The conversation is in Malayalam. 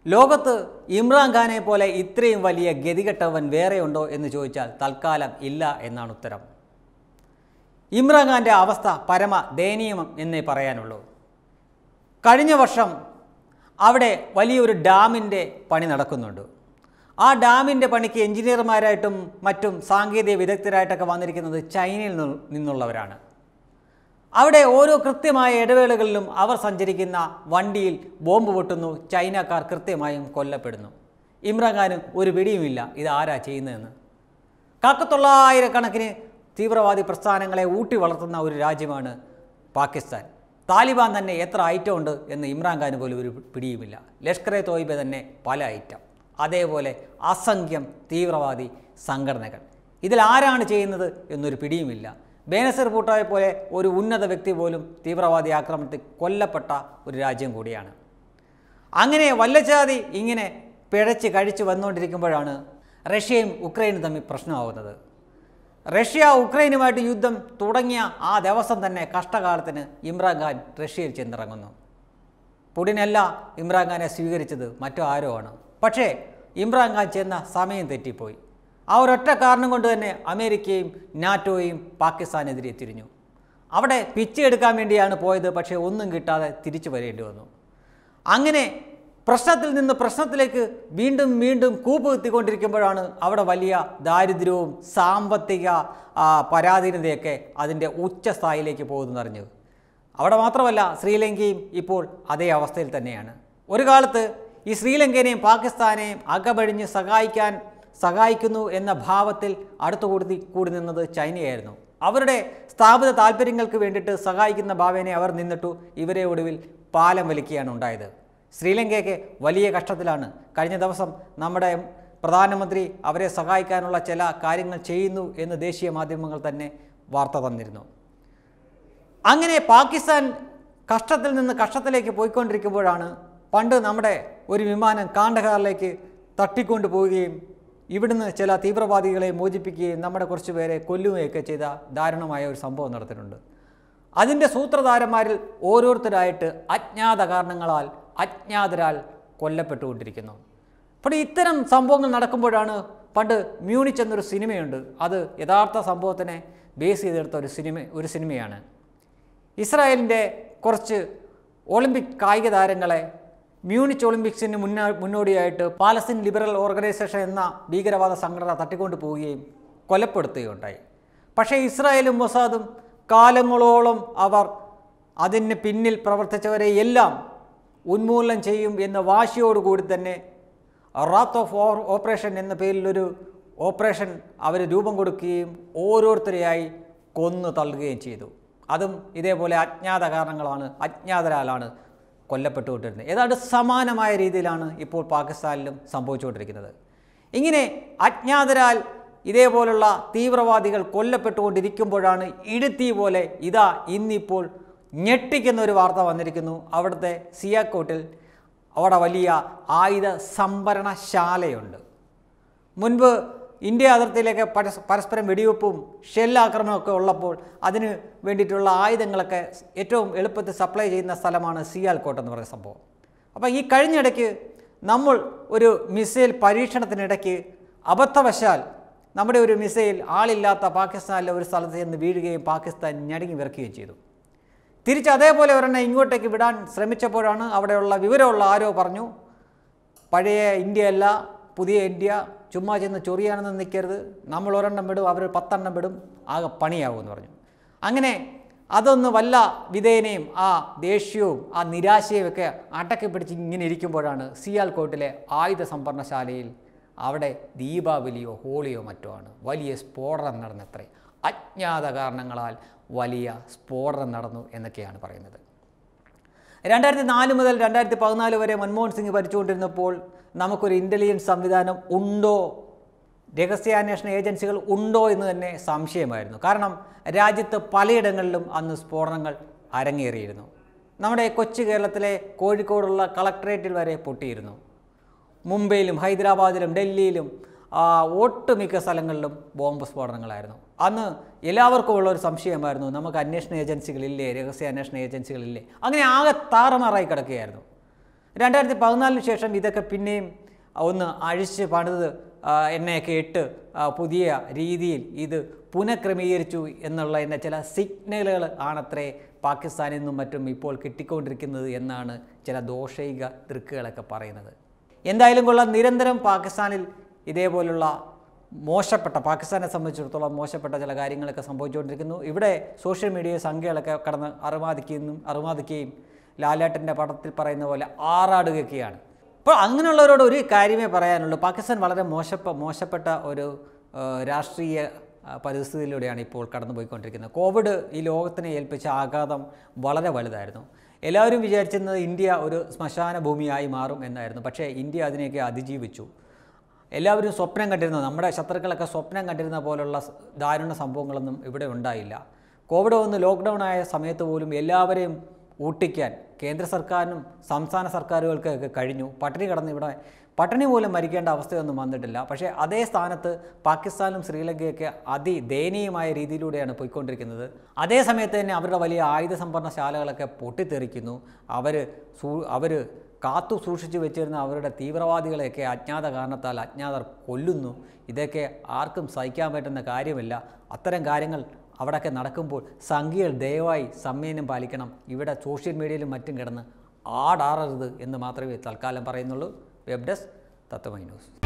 ലോകത്ത് ഇമ്രാൻഖാനെ പോലെ ഇത്രയും വലിയ ഗതികെട്ടവൻ വേറെയുണ്ടോ എന്ന് ചോദിച്ചാൽ തൽക്കാലം ഇല്ല എന്നാണ് ഉത്തരം ഇമ്രാൻഖാൻ്റെ അവസ്ഥ പരമ ദയനീയം എന്നേ പറയാനുള്ളൂ കഴിഞ്ഞ വർഷം അവിടെ വലിയൊരു ഡാമിൻ്റെ പണി നടക്കുന്നുണ്ട് ആ ഡാമിൻ്റെ പണിക്ക് എഞ്ചിനീയർമാരായിട്ടും മറ്റും സാങ്കേതിക വിദഗ്ധരായിട്ടൊക്കെ വന്നിരിക്കുന്നത് ചൈനയിൽ നിന്നു- നിന്നുള്ളവരാണ് അവിടെ ഓരോ കൃത്യമായ ഇടവേളകളിലും അവർ സഞ്ചരിക്കുന്ന വണ്ടിയിൽ ബോംബ് പൊട്ടുന്നു ചൈനക്കാർ കൃത്യമായും കൊല്ലപ്പെടുന്നു ഇമ്രാൻഖാനും ഒരു പിടിയുമില്ല ഇത് ആരാ ചെയ്യുന്നതെന്ന് കാക്കത്തൊള്ളായിരക്കണക്കിന് തീവ്രവാദി പ്രസ്ഥാനങ്ങളെ ഊട്ടി വളർത്തുന്ന ഒരു രാജ്യമാണ് പാകിസ്ഥാൻ താലിബാൻ തന്നെ എത്ര ഐറ്റം ഉണ്ട് എന്ന് ഇമ്രാൻഖാന് പോലും ഒരു പിടിയുമില്ല ലഷ്കർ എ തോയിബ തന്നെ പല ഐറ്റം അതേപോലെ അസംഖ്യം തീവ്രവാദി സംഘടനകൾ ഇതിൽ ആരാണ് ചെയ്യുന്നത് എന്നൊരു പിടിയുമില്ല ബേനസർ ഭൂട്ടോയെ പോലെ ഒരു ഉന്നത വ്യക്തി പോലും തീവ്രവാദി ആക്രമണത്തിൽ കൊല്ലപ്പെട്ട ഒരു രാജ്യം കൂടിയാണ് അങ്ങനെ വല്ലജാതി ഇങ്ങനെ പിഴച്ച് കഴിച്ച് വന്നുകൊണ്ടിരിക്കുമ്പോഴാണ് റഷ്യയും ഉക്രൈനും തമ്മിൽ പ്രശ്നമാവുന്നത് റഷ്യ ഉക്രൈനുമായിട്ട് യുദ്ധം തുടങ്ങിയ ആ ദിവസം തന്നെ കഷ്ടകാലത്തിന് ഇമ്രാൻഖാൻ റഷ്യയിൽ ചെന്നിറങ്ങുന്നു പുടിനല്ല ഇമ്രാൻഖാനെ സ്വീകരിച്ചത് മറ്റു ആരോ ആണ് പക്ഷേ ഇമ്രാൻഖാൻ ചെന്ന സമയം തെറ്റിപ്പോയി ആ ഒരൊറ്റ കാരണം കൊണ്ട് തന്നെ അമേരിക്കയും നാറ്റോയും പാകിസ്ഥാനെതിരെ തിരിഞ്ഞു അവിടെ പിച്ചെടുക്കാൻ വേണ്ടിയാണ് പോയത് പക്ഷേ ഒന്നും കിട്ടാതെ തിരിച്ചു വരേണ്ടി വന്നു അങ്ങനെ പ്രശ്നത്തിൽ നിന്ന് പ്രശ്നത്തിലേക്ക് വീണ്ടും വീണ്ടും കൂപ്പ് കുത്തിക്കൊണ്ടിരിക്കുമ്പോഴാണ് അവിടെ വലിയ ദാരിദ്ര്യവും സാമ്പത്തിക ആ, പരാധീനതയൊക്കെ അതിൻ്റെ ഉച്ചസ്ഥായിലേക്ക് പോകുന്നറിഞ്ഞത് അവിടെ മാത്രമല്ല ശ്രീലങ്കയും ഇപ്പോൾ അതേ അവസ്ഥയിൽ തന്നെയാണ് ഒരു കാലത്ത് ഈ ശ്രീലങ്കനെയും പാകിസ്ഥാനെയും അകമഴിഞ്ഞ് സഹായിക്കാൻ സഹായിക്കുന്നു എന്ന ഭാവത്തിൽ അടുത്തു കൂടി കൂടി നിന്നത് ചൈനയായിരുന്നു അവരുടെ സ്ഥാപിത താല്പര്യങ്ങൾക്ക് വേണ്ടിയിട്ട് സഹായിക്കുന്ന ഭാവേനെ അവർ നിന്നിട്ടു ഇവരെ ഒടുവിൽ പാലം വലിക്കുകയാണ് ഉണ്ടായത് ശ്രീലങ്കയൊക്കെ വലിയ കഷ്ടത്തിലാണ് കഴിഞ്ഞ ദിവസം നമ്മുടെ പ്രധാനമന്ത്രി അവരെ സഹായിക്കാനുള്ള ചില കാര്യങ്ങൾ ചെയ്യുന്നു എന്ന് ദേശീയ മാധ്യമങ്ങൾ തന്നെ വാർത്ത തന്നിരുന്നു അങ്ങനെ പാകിസ്ഥാൻ കഷ്ടത്തിൽ നിന്ന് കഷ്ടത്തിലേക്ക് പോയിക്കൊണ്ടിരിക്കുമ്പോഴാണ് പണ്ട് നമ്മുടെ ഒരു വിമാനം കാണ്ഡഹാറിലേക്ക് തട്ടിക്കൊണ്ടു പോവുകയും ഇവിടുന്ന് ചില തീവ്രവാദികളെ മോചിപ്പിക്കുകയും നമ്മുടെ കുറച്ച് പേരെ കൊല്ലുകയൊക്കെ ചെയ്ത ദാരുണമായ ഒരു സംഭവം നടത്തിയിട്ടുണ്ട് അതിൻ്റെ സൂത്രധാരന്മാരിൽ ഓരോരുത്തരായിട്ട് അജ്ഞാത കാരണങ്ങളാൽ അജ്ഞാതരാൽ കൊല്ലപ്പെട്ടുകൊണ്ടിരിക്കുന്നു അപ്പോൾ ഇത്തരം സംഭവങ്ങൾ നടക്കുമ്പോഴാണ് പണ്ട് മ്യൂണിച്ച് എന്നൊരു സിനിമയുണ്ട് അത് യഥാർത്ഥ സംഭവത്തിനെ ബേസ് ചെയ്തെടുത്ത ഒരു സിനിമ ഒരു സിനിമയാണ് ഇസ്രായേലിൻ്റെ കുറച്ച് ഒളിമ്പിക് കായിക താരങ്ങളെ മ്യൂണിച്ച് ഒളിമ്പിക്സിന് മുന്നോ മുന്നോടിയായിട്ട് പാലസ്തീൻ ലിബറൽ ഓർഗനൈസേഷൻ എന്ന ഭീകരവാദ സംഘടന തട്ടിക്കൊണ്ടു പോവുകയും കൊലപ്പെടുത്തുകയുണ്ടായി പക്ഷേ ഇസ്രായേലും മൊസാദും കാലങ്ങളോളം അവർ അതിന് പിന്നിൽ പ്രവർത്തിച്ചവരെ എല്ലാം ഉന്മൂലനം ചെയ്യും എന്ന വാശിയോടുകൂടി തന്നെ റാത്ത് ഓഫ് ഓർ ഓപ്പറേഷൻ എന്ന പേരിലൊരു ഓപ്പറേഷൻ അവർ രൂപം കൊടുക്കുകയും ഓരോരുത്തരെയായി കൊന്നു തള്ളുകയും ചെയ്തു അതും ഇതേപോലെ അജ്ഞാത കാരണങ്ങളാണ് അജ്ഞാതരാലാണ് കൊല്ലപ്പെട്ടുകൊണ്ടിരുന്നത് ഏതാണ്ട് സമാനമായ രീതിയിലാണ് ഇപ്പോൾ പാകിസ്ഥാനിലും സംഭവിച്ചുകൊണ്ടിരിക്കുന്നത് ഇങ്ങനെ അജ്ഞാതരാൽ ഇതേപോലുള്ള തീവ്രവാദികൾ കൊല്ലപ്പെട്ടുകൊണ്ടിരിക്കുമ്പോഴാണ് ഇടുത്തി പോലെ ഇതാ ഇന്നിപ്പോൾ ഞെട്ടിക്കുന്ന ഒരു വാർത്ത വന്നിരിക്കുന്നു അവിടുത്തെ സിയാക്കോട്ടിൽ അവിടെ വലിയ ആയുധ സംഭരണശാലയുണ്ട് മുൻപ് ഇന്ത്യ അതിർത്തിയിലേക്ക് പരസ് പരസ്പരം വെടിവെപ്പും ഷെല്ലാക്രമണമൊക്കെ ഉള്ളപ്പോൾ അതിന് വേണ്ടിയിട്ടുള്ള ആയുധങ്ങളൊക്കെ ഏറ്റവും എളുപ്പത്തിൽ സപ്ലൈ ചെയ്യുന്ന സ്ഥലമാണ് സിയാൽകോട്ട് എന്ന് പറയുന്ന സംഭവം അപ്പോൾ ഈ കഴിഞ്ഞിടയ്ക്ക് നമ്മൾ ഒരു മിസൈൽ പരീക്ഷണത്തിനിടയ്ക്ക് അബദ്ധവശാൽ നമ്മുടെ ഒരു മിസൈൽ ആളില്ലാത്ത പാകിസ്ഥാനിലെ ഒരു സ്ഥലത്ത് ചെന്ന് വീഴുകയും പാകിസ്ഥാൻ ഞടുങ്ങി വിറക്കുകയും ചെയ്തു തിരിച്ച് അതേപോലെ ഒരെണ്ണം ഇങ്ങോട്ടേക്ക് വിടാൻ ശ്രമിച്ചപ്പോഴാണ് അവിടെയുള്ള വിവരമുള്ള ആരോ പറഞ്ഞു പഴയ ഇന്ത്യയല്ല പുതിയ ഇന്ത്യ ചുമ്മാ ചെന്ന് ചൊറിയാണെന്ന് നിൽക്കരുത് നമ്മൾ ഒരെണ്ണം വിടും അവർ പത്തെണ്ണം വിടും ആകെ പണിയാവുമെന്ന് പറഞ്ഞു അങ്ങനെ അതൊന്ന് വല്ല വിധേനയും ആ ദേഷ്യവും ആ നിരാശയും ഒക്കെ അടക്കി പിടിച്ച് ഇങ്ങനെ ഇരിക്കുമ്പോഴാണ് സിയാൽകോട്ടിലെ ആയുധ സംഭരണശാലയിൽ അവിടെ ദീപാവലിയോ ഹോളിയോ മറ്റോ ആണ് വലിയ സ്ഫോടനം നടന്നത്രേ അജ്ഞാത കാരണങ്ങളാൽ വലിയ സ്ഫോടനം നടന്നു എന്നൊക്കെയാണ് പറയുന്നത് രണ്ടായിരത്തി നാല് മുതൽ രണ്ടായിരത്തി പതിനാല് വരെ മൻമോഹൻ സിംഗ് ഭരിച്ചുകൊണ്ടിരുന്നപ്പോൾ നമുക്കൊരു ഇൻ്റലിജൻസ് സംവിധാനം ഉണ്ടോ രഹസ്യാന്വേഷണ ഏജൻസികൾ ഉണ്ടോ എന്ന് തന്നെ സംശയമായിരുന്നു കാരണം രാജ്യത്ത് പലയിടങ്ങളിലും അന്ന് സ്ഫോടനങ്ങൾ അരങ്ങേറിയിരുന്നു നമ്മുടെ കൊച്ചു കേരളത്തിലെ കോഴിക്കോടുള്ള കളക്ട്രേറ്റിൽ വരെ പൊട്ടിയിരുന്നു മുംബൈയിലും ഹൈദരാബാദിലും ഡൽഹിയിലും ആ, ഒട്ടുമിക്ക സ്ഥലങ്ങളിലും ബോംബ് സ്ഫോടനങ്ങളായിരുന്നു അന്ന് എല്ലാവർക്കും ഉള്ള ഒരു സംശയമായിരുന്നു നമുക്ക് അന്വേഷണ ഏജൻസികളില്ലേ രഹസ്യ അന്വേഷണ ഏജൻസികളില്ലേ അങ്ങനെ ആകെ താറുമാറായി കിടക്കുകയായിരുന്നു രണ്ടായിരത്തി പതിനാലിന് ശേഷം ഇതൊക്കെ പിന്നെയും ഒന്ന് അഴിച്ച് പണിത് ആ, എണ്ണയൊക്കെ ഇട്ട് ആ, പുതിയ രീതിയിൽ ഇത് പുനഃക്രമീകരിച്ചു എന്നുള്ളതിൻ്റെ ചില സിഗ്നലുകൾ ആണത്രേ പാകിസ്ഥാനിൽ നിന്നും മറ്റും ഇപ്പോൾ കിട്ടിക്കൊണ്ടിരിക്കുന്നത് എന്നാണ് ചില ദോഷൈക ദൃക്കുകളൊക്കെ പറയുന്നത് എന്തായാലും കൊള്ളാം നിരന്തരം പാകിസ്ഥാനിൽ ഇതേപോലുള്ള മോശപ്പെട്ട പാകിസ്ഥാനെ സംബന്ധിച്ചിടത്തോളം മോശപ്പെട്ട ചില കാര്യങ്ങളൊക്കെ സംഭവിച്ചുകൊണ്ടിരിക്കുന്നു ഇവിടെ സോഷ്യൽ മീഡിയ സംഖ്യകളൊക്കെ കടന്ന് അറുമാദിക്കുന്നു അറുമാദിക്കുകയും ലാലേട്ടൻ്റെ പടത്തിൽ പറയുന്ന പോലെ ആറാടുകയൊക്കെയാണ് അപ്പോൾ അങ്ങനെയുള്ളവരോട് ഒരു കാര്യമേ പറയാനുള്ളൂ പാകിസ്ഥാൻ വളരെ മോശപ്പ മോശപ്പെട്ട ഒരു ആ, രാഷ്ട്രീയ ആ, പരിസ്ഥിതിയിലൂടെയാണ് ഇപ്പോൾ കടന്നുപോയിക്കൊണ്ടിരിക്കുന്നത് കോവിഡ് ഈ ലോകത്തിനെ ഏൽപ്പിച്ച ആഘാതം വളരെ വലുതായിരുന്നു എല്ലാവരും വിചാരിച്ചിരുന്നത് ഇന്ത്യ ഒരു ശ്മശാന ഭൂമിയായി മാറും എന്നായിരുന്നു പക്ഷേ ഇന്ത്യ അതിനെയൊക്കെ അതിജീവിച്ചു എല്ലാവരും സ്വപ്നം കണ്ടിരുന്ന നമ്മുടെ ശത്രുക്കളൊക്കെ സ്വപ്നം കണ്ടിരുന്ന പോലുള്ള സ് ദാരുണ സംഭവങ്ങളൊന്നും ഇവിടെ ഉണ്ടായില്ല കോവിഡ് വന്ന് ലോക്ക്ഡൗൺ ആയ സമയത്ത് പോലും എല്ലാവരെയും ഊട്ടിക്കാൻ കേന്ദ്ര സർക്കാരിനും സംസ്ഥാന സർക്കാരുകൾക്കൊക്കെ കഴിഞ്ഞു പട്ടിണി കിടന്ന് ഇവിടെ പട്ടിണി പോലും മരിക്കേണ്ട അവസ്ഥയൊന്നും വന്നിട്ടില്ല പക്ഷേ അതേ സ്ഥാനത്ത് പാകിസ്ഥാനും ശ്രീലങ്കയൊക്കെ അതിദയനീയമായ രീതിയിലൂടെയാണ് പോയിക്കൊണ്ടിരിക്കുന്നത് അതേ സമയത്ത് തന്നെ അവരുടെ വലിയ ആയുധ സംഭരണശാലകളൊക്കെ പൊട്ടിത്തെറിക്കുന്നു അവർ സൂ അവർ കാത്തു സൂക്ഷിച്ചു വെച്ചിരുന്ന അവരുടെ തീവ്രവാദികളെയൊക്കെ അജ്ഞാത കാരണത്താൽ അജ്ഞാതർ കൊല്ലുന്നു ഇതൊക്കെ ആർക്കും സഹിക്കാൻ പറ്റുന്ന കാര്യമില്ല അത്തരം കാര്യങ്ങൾ അവിടെയൊക്കെ നടക്കുമ്പോൾ സംഘികൾ ദയവായി സംയമനം പാലിക്കണം ഇവിടെ സോഷ്യൽ മീഡിയയിലും മറ്റും കിടന്ന് ആടാറരുത് എന്ന് മാത്രമേ തൽക്കാലം പറയുന്നുള്ളൂ വെബ് ഡെസ്ക് തത്വമൈ ന്യൂസ്